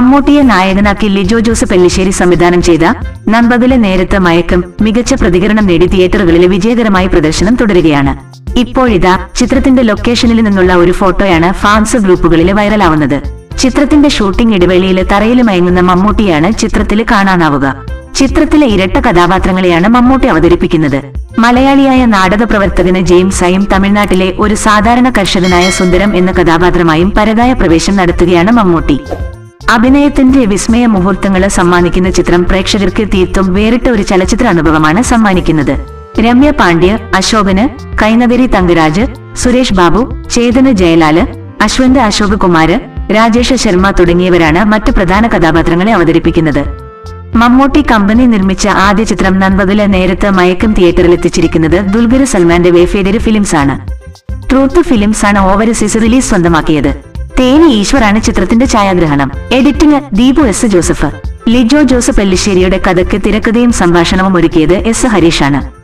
മമ്മൂട്ടിയെ നായകനാക്കി ലിജോ ജോസഫ് പെല്ലിശ്ശേരി സംവിധാനം ചെയ്ത നമ്പതിലെ നേരത്തെ മയക്കം മികച്ച പ്രതികരണം നേടി തിയേറ്ററുകളിലെ വിജയകരമായി പ്രദർശനം തുടരുകയാണ് ഇപ്പോഴിതാ ചിത്രത്തിന്റെ ലൊക്കേഷനിൽ നിന്നുള്ള ഒരു ഫോട്ടോയാണ് ഫാൻസ് ഗ്രൂപ്പുകളിൽ വൈറലാവുന്നത് ചിത്രത്തിന്റെ ഷൂട്ടിംഗ് ഇടവേളയിൽ തറയിൽ മയങ്ങുന്ന മമ്മൂട്ടിയാണ് ചിത്രത്തിൽ കാണാനാവുക ചിത്രത്തിലെ ഇരട്ട കഥാപാത്രങ്ങളെയാണ് മമ്മൂട്ടി അവതരിപ്പിക്കുന്നത് മലയാളിയായ നാടക പ്രവർത്തകന് ജെയിംസായും തമിഴ്നാട്ടിലെ ഒരു സാധാരണ കർഷകനായ സുന്ദരം എന്ന കഥാപാത്രമായും പരകായ പ്രവേശം നടത്തുകയാണ് മമ്മൂട്ടി അഭിനയത്തിന്റെ വിസ്മയ മുഹൂർത്തങ്ങള് സമ്മാനിക്കുന്ന ചിത്രം പ്രേക്ഷകർക്ക് തീർത്തും വേറിട്ട ഒരു ചലച്ചിത്ര അനുഭവമാണ് സമ്മാനിക്കുന്നത് രമ്യ പാണ്ഡ്യ അശോകന് കൈനഗരി തങ്കരാജ് സുരേഷ് ബാബു ചേതന് ജയലാല് അശ്വന്ത് അശോക് കുമാര് രാജേഷ് ശർമ്മ തുടങ്ങിയവരാണ് മറ്റു പ്രധാന കഥാപാത്രങ്ങളെ അവതരിപ്പിക്കുന്നത് മമ്മൂട്ടി കമ്പനി നിർമ്മിച്ച ആദ്യ ചിത്രം നൻപതില് നേരത്തെ മയക്കം തിയേറ്ററിൽ എത്തിച്ചിരിക്കുന്നത് ദുൽഖർ സൽമാന്റെ വേഫേഡര് ഫിലിംസ് ആണ് ട്രൂത്ത് ഫിലിംസ് ആണ് ഓവർസീസ് റിലീസ് സ്വന്തമാക്കിയത് തേനി ഈശ്വറാണ് ചിത്രത്തിന്റെ ഛായാഗ്രഹണം എഡിറ്റിംഗ് ദീപു എസ് ജോസഫ് ലിജോ ജോസഫ് എല്ലിശ്ശേരിയുടെ കഥയ്ക്ക് തിരക്കഥയും സംഭാഷണവും ഒരുക്കിയത് എസ് ഹരീഷാണ്